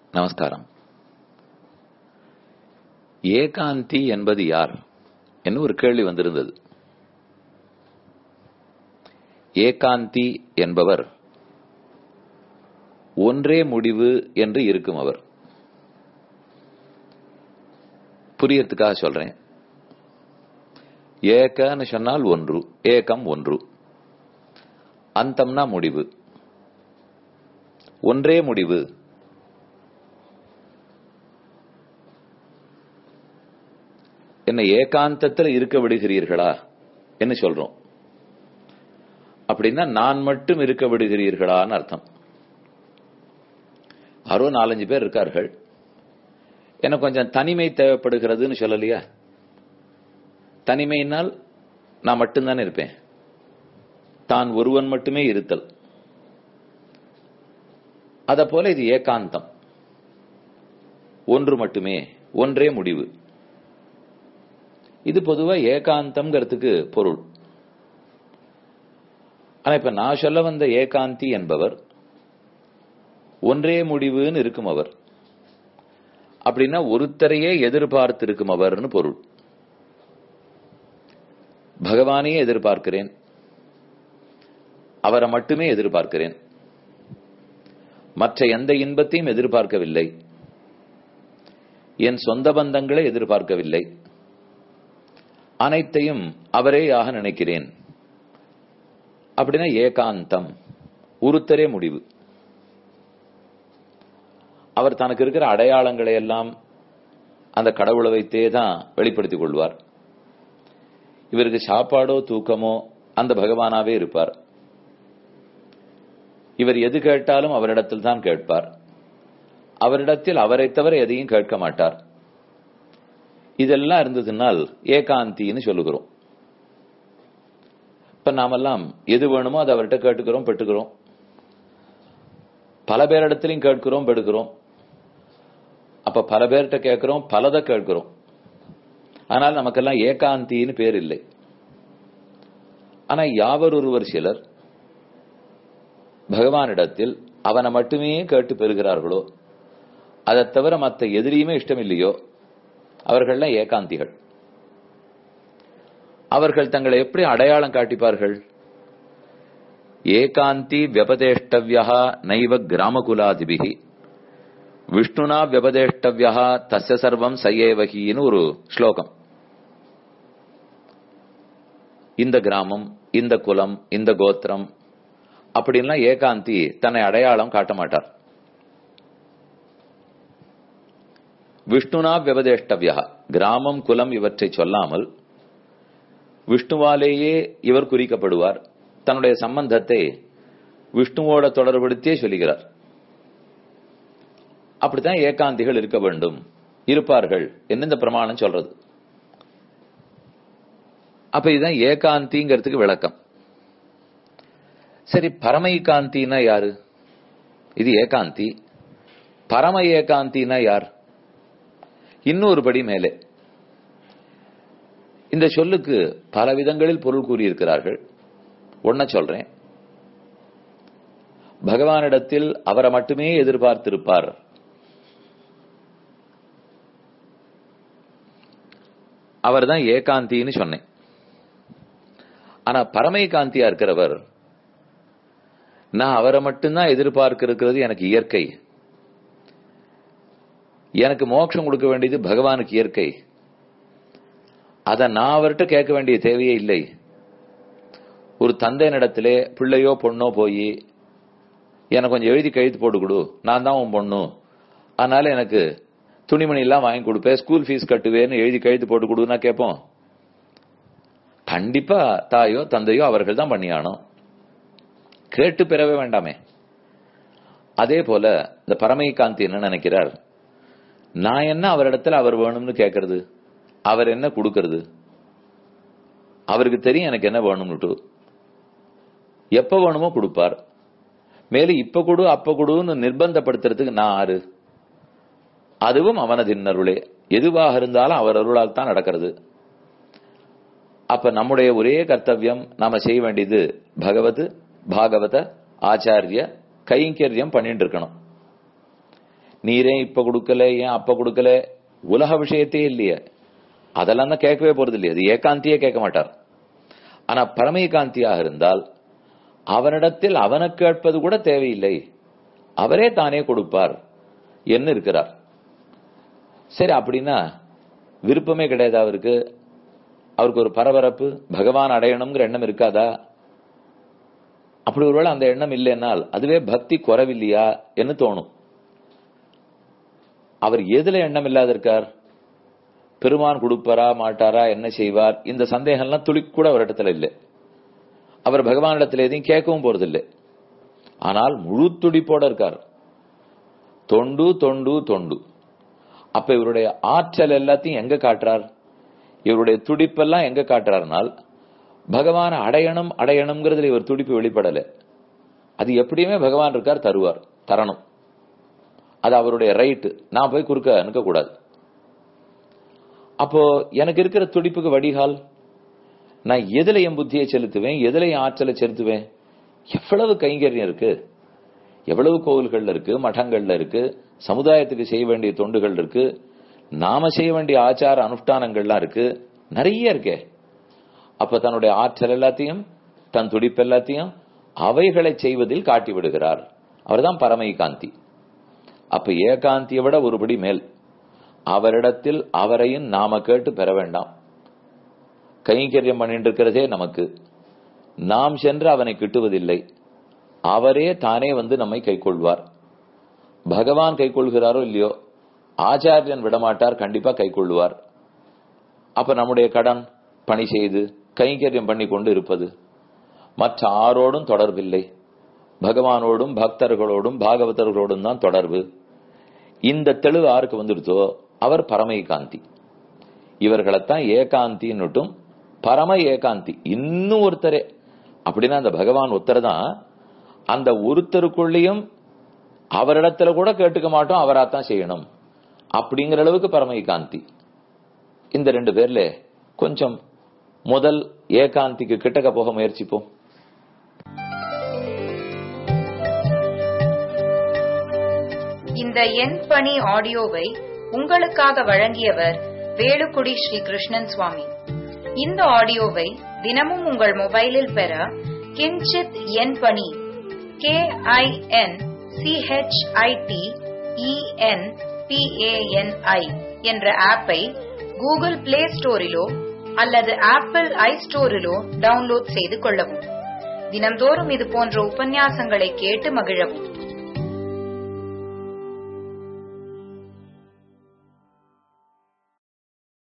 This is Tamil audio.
நமஸ்காரம் ஏகாந்தி என்பது யார் என்று ஒரு கேள்வி வந்திருந்தது ஏகாந்தி என்பவர் ஒன்றே முடிவு என்று இருக்கும் அவர் புரியறதுக்காக சொல்றேன் ஏகன்னு சொன்னால் ஒன்று ஏகம் ஒன்று அந்தம்னா முடிவு ஒன்றே முடிவு என்ன ஏகாந்தத்தில் இருக்க விடுகிறீர்களா என்ன சொல்றோம் அப்படின்னா நான் மட்டும் இருக்க விடுகிறீர்களான்னு அர்த்தம் யாரோ நாலஞ்சு பேர் இருக்கார்கள் எனக்கு கொஞ்சம் தனிமை தேவைப்படுகிறதுன்னு சொல்லலையா தனிமையினால் நான் மட்டும்தானே இருப்பேன் தான் ஒருவன் மட்டுமே இருத்தல் அத போல இது ஏகாந்தம் ஒன்று மட்டுமே ஒன்றே முடிவு இது பொதுவா ஏகாந்தம்ங்கிறதுக்கு பொருள் ஆனா இப்ப நான் சொல்ல வந்த ஏகாந்தி என்பவர் ஒன்றே முடிவுன்னு இருக்கும் அவர் அப்படின்னா ஒருத்தரையே எதிர்பார்த்து இருக்கும் அவர்னு பொருள் பகவானையே எதிர்பார்க்கிறேன் அவரை மட்டுமே எதிர்பார்க்கிறேன் மற்ற எந்த இன்பத்தையும் எதிர்பார்க்கவில்லை என் சொந்த பந்தங்களை எதிர்பார்க்கவில்லை அனைத்தையும் அவரேயாக நினைக்கிறேன் அப்படின்னா ஏகாந்தம் உருத்தரே முடிவு அவர் தனக்கு இருக்கிற அடையாளங்களை எல்லாம் அந்த கடவுளை வைத்தே தான் வெளிப்படுத்திக் கொள்வார் இவருக்கு சாப்பாடோ தூக்கமோ அந்த பகவானாவே இருப்பார் இவர் எது கேட்டாலும் அவரிடத்தில் தான் கேட்பார் அவரிடத்தில் அவரை தவிர எதையும் கேட்க மாட்டார் இதெல்லாம் இருந்ததுனால் ஏகாந்தின்னு சொல்லுகிறோம் இப்ப நாமெல்லாம் எது வேணுமோ அதை அவர்கிட்ட கேட்டுக்கிறோம் பெற்றுக்கிறோம் பல பேரிடத்திலையும் கேட்கிறோம் பெடுக்கிறோம் அப்ப பல பேர்கிட்ட கேட்கிறோம் பலதை கேட்கிறோம் ஆனால் நமக்கெல்லாம் ஏகாந்தின்னு பேர் இல்லை ஆனா யாவர் ஒருவர் சிலர் பகவானிடத்தில் அவனை மட்டுமே கேட்டு பெறுகிறார்களோ அதை தவிர மற்ற எதிரியுமே இஷ்டம் இல்லையோ அவர்கள்லாம் ஏகாந்திகள் அவர்கள் தங்களை எப்படி அடையாளம் காட்டிப்பார்கள் ஏகாந்தி வியபதேஷ்டவியா நைவ கிராமகுலாதிபிகி விஷ்ணுனா வியபதேஷ்டவியா தஸ்ய சர்வம் சயேவகின்னு ஒரு ஸ்லோகம் இந்த கிராமம் இந்த குலம் இந்த கோத்திரம் அப்படின்லாம் ஏகாந்தி தன்னை அடையாளம் காட்ட மாட்டார் விஷ்ணுனா வியபதேஷ்டவியா கிராமம் குலம் இவற்றை சொல்லாமல் விஷ்ணுவாலேயே இவர் குறிக்கப்படுவார் தன்னுடைய சம்பந்தத்தை விஷ்ணுவோட தொடர்படுத்தியே சொல்லுகிறார் அப்படித்தான் ஏகாந்திகள் இருக்க வேண்டும் இருப்பார்கள் என்ன இந்த பிரமாணம் சொல்றது அப்ப இதுதான் ஏகாந்திங்கிறதுக்கு விளக்கம் சரி பரம ஏகாந்தினா யாரு இது ஏகாந்தி பரம ஏகாந்தினா யார் இன்னொரு படி மேலே இந்த சொல்லுக்கு பல விதங்களில் பொருள் கூறியிருக்கிறார்கள் ஒன்ன சொல்றேன் பகவானிடத்தில் அவரை மட்டுமே எதிர்பார்த்திருப்பார் அவர் தான் ஏகாந்தின்னு சொன்னேன் ஆனா பரமேகாந்தியா இருக்கிறவர் நான் அவரை மட்டும்தான் எதிர்பார்க்க இருக்கிறது எனக்கு இயற்கை எனக்கு மோட்சம் கொடுக்க வேண்டியது பகவானுக்கு இயற்கை அதை நான் அவர்கிட்ட கேட்க வேண்டிய தேவையே இல்லை ஒரு தந்தையினிடத்திலே பிள்ளையோ பொண்ணோ போய் எனக்கு கொஞ்சம் எழுதி கழுத்து போட்டு கொடு நான் தான் உன் பொண்ணு அதனால எனக்கு துணிமணி எல்லாம் வாங்கி கொடுப்பேன் ஸ்கூல் ஃபீஸ் கட்டுவேன்னு எழுதி கழுத்து போட்டு கொடுன்னா கேட்போம் கண்டிப்பா தாயோ தந்தையோ அவர்கள் தான் பண்ணியானோ கேட்டு பெறவே வேண்டாமே அதே போல இந்த பரமைகாந்தி என்ன நினைக்கிறார் நான் என்ன அவரிடத்துல அவர் வேணும்னு கேட்கறது அவர் என்ன கொடுக்கறது அவருக்கு தெரியும் எனக்கு என்ன வேணும்னுட்டு எப்ப வேணுமோ கொடுப்பார் மேலும் இப்ப கொடு அப்ப கொடுன்னு நிர்பந்தப்படுத்துறதுக்கு நான் ஆறு அதுவும் அவனதின்னருளே எதுவாக இருந்தாலும் அவர் அருளால் தான் நடக்கிறது அப்ப நம்முடைய ஒரே கர்த்தவியம் நாம செய்ய வேண்டியது பகவத் பாகவத ஆச்சாரிய கைங்கரியம் பண்ணிட்டு இருக்கணும் நீரே இப்ப கொடுக்கல ஏன் அப்ப கொடுக்கல உலக விஷயத்தையே இல்லையே அதெல்லாம் தான் கேட்கவே போறது இல்லையா அது ஏகாந்தியே கேட்க மாட்டார் ஆனா பரமேகாந்தியாக இருந்தால் அவனிடத்தில் அவனை கேட்பது கூட தேவையில்லை அவரே தானே கொடுப்பார் என்ன இருக்கிறார் சரி அப்படின்னா விருப்பமே கிடையாது அவருக்கு அவருக்கு ஒரு பரபரப்பு பகவான் அடையணுங்கிற எண்ணம் இருக்காதா அப்படி ஒருவேளை அந்த எண்ணம் இல்லைன்னால் அதுவே பக்தி குறைவில்லையா என்று தோணும் அவர் எதுல எண்ணம் இல்லாத இருக்கார் பெருமான் கொடுப்பாரா மாட்டாரா என்ன செய்வார் இந்த சந்தேகம்லாம் துளி கூட அவரிடத்துல இல்லை அவர் பகவானிடத்துல எதையும் கேட்கவும் போறதில்லை ஆனால் முழு துடிப்போட இருக்கார் தொண்டு தொண்டு தொண்டு அப்ப இவருடைய ஆற்றல் எல்லாத்தையும் எங்க காட்டுறார் இவருடைய துடிப்பெல்லாம் எங்க காட்டுறாருனால் பகவான் அடையணும் அடையணுங்கிறதுல இவர் துடிப்பு வெளிப்படல அது எப்படியுமே பகவான் இருக்கார் தருவார் தரணும் அது அவருடைய ரைட்டு நான் போய் குறுக்க அனுக்க கூடாது அப்போ எனக்கு இருக்கிற துடிப்புக்கு வடிகால் நான் எதுல என் புத்தியை செலுத்துவேன் எதுல என் ஆற்றலை செலுத்துவேன் எவ்வளவு கைங்கரியம் இருக்கு எவ்வளவு கோவில்கள்ல இருக்கு மடங்கள்ல இருக்கு சமுதாயத்துக்கு செய்ய வேண்டிய தொண்டுகள் இருக்கு நாம செய்ய வேண்டிய ஆச்சார அனுஷ்டானங்கள்லாம் இருக்கு நிறைய இருக்கே அப்ப தன்னுடைய ஆற்றல் எல்லாத்தையும் தன் துடிப்பு எல்லாத்தையும் அவைகளை செய்வதில் காட்டி விடுகிறார் அவர்தான் பரமைகாந்தி அப்ப ஏகாந்தியை விட ஒருபடி மேல் அவரிடத்தில் அவரையும் நாம கேட்டு பெற வேண்டாம் கைங்கரியம் பண்ணிட்டு இருக்கிறதே நமக்கு நாம் சென்று அவனை கிட்டுவதில்லை அவரே தானே வந்து நம்மை கைக்கொள்வார் பகவான் கைக்கொள்கிறாரோ இல்லையோ ஆச்சாரியன் விடமாட்டார் கண்டிப்பா கைக்கொள்வார் அப்ப நம்முடைய கடன் பணி செய்து கைங்கரியம் பண்ணி கொண்டு இருப்பது மற்ற ஆரோடும் தொடர்பில்லை பகவானோடும் பக்தர்களோடும் பாகவதர்களோடும் தான் தொடர்பு இந்த தெளிவு யாருக்கு வந்துடுதோ அவர் பரமேகாந்தி இவர்களைத்தான் ஏகாந்தின்னுட்டும் பரம ஏகாந்தி இன்னும் ஒருத்தரே அப்படின்னா அந்த பகவான் ஒருத்தர் தான் அந்த ஒருத்தருக்குள்ளேயும் அவரிடத்துல கூட கேட்டுக்க மாட்டோம் அவராத்தான் செய்யணும் அப்படிங்கிற அளவுக்கு பரமேகாந்தி இந்த ரெண்டு பேர்ல கொஞ்சம் முதல் ஏகாந்திக்கு கிட்டக்க போக முயற்சிப்போம் இந்த எண் பணி ஆடியோவை உங்களுக்காக வழங்கியவர் வேலுக்குடி ஸ்ரீ கிருஷ்ணன் சுவாமி இந்த ஆடியோவை தினமும் உங்கள் மொபைலில் பெற கிஞ்சித் எண் பணி கே ஐ என் சிஹெச்ஐடி இஎன் பிஏஎன்ஐ என்ற ஆப்பை கூகுள் பிளே ஸ்டோரிலோ அல்லது ஆப்பிள் ஐ ஸ்டோரிலோ டவுன்லோட் செய்து கொள்ளவும் தினம்தோறும் இது போன்ற உபன்யாசங்களை கேட்டு மகிழவும்